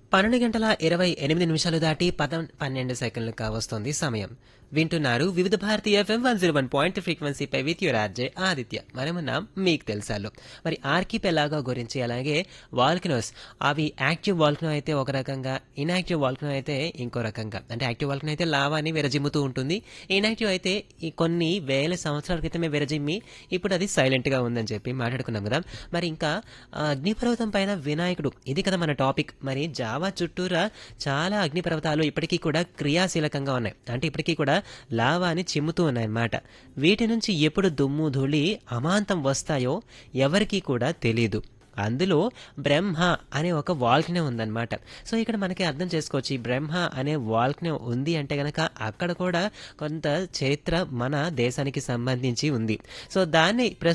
పన్నెండు గంటల ఇరవై ఎనిమిది నిమిషాలు దాటి పద పన్నెండు సెకండ్లు కావస్తోంది సమయం వింటున్నారు Vividh Bharati FM one zero one point ఫ్రీక్వెన్సీపై విత్ యువర్ ఆర్జే ఆదిత్య మనమున్నాం మీకు తెలుసాలో మరి ఆర్కిపెలాగో గురించి అలాగే వాల్కనోస్ అవి యాక్టివ్ వాల్కనో అయితే ఒక రకంగా ఇన్యాక్టివ్ వాల్కనో అయితే ఇంకో రకంగా అంటే యాక్టివ్ వాల్కనో అయితే లావాని విరజిమ్ముతూ ఉంటుంది ఇన్యాక్టివ్ అయితే ఈ కొన్ని వేల సంవత్సరాల క్రితమే విరజిమ్మి ఇప్పుడు అది సైలెంట్ గా ఉందని చెప్పి మాట్లాడుకున్నాం కదా మరి ఇంకా ఆ, అగ్నిపర్వతం పైన వినాయకుడు ఇది కదా మన టాపిక్ మరి జావా చుట్టూరా చాలా అగ్నిపర్వతాలు ఇప్పటికీ కూడా క్రియాశీలకంగా ఉన్నాయి అంటే ఇప్పటికీ కూడా లావాని చిమ్ముతూ ఉన్నాయన్నమాట వీటి నుంచి ఎప్పుడు దుమ్ము ధూళి అమాంతం వస్తాయో ఎవరికీ కూడా తెలియదు అందులో బ్రహ్మ అనే ఒక వాల్కనే ఉందన్నమాట సో ఇక్కడ మనకి అర్థం చేసుకోవచ్చు ఈ బ్రహ్మ అనే వాల్కనే ఉంది అంటే గనక అక్కడ కూడా కొంత చరిత్ర మన దేశానికి సంబంధించి ఉంది సో దాన్ని ప్రస్తుతం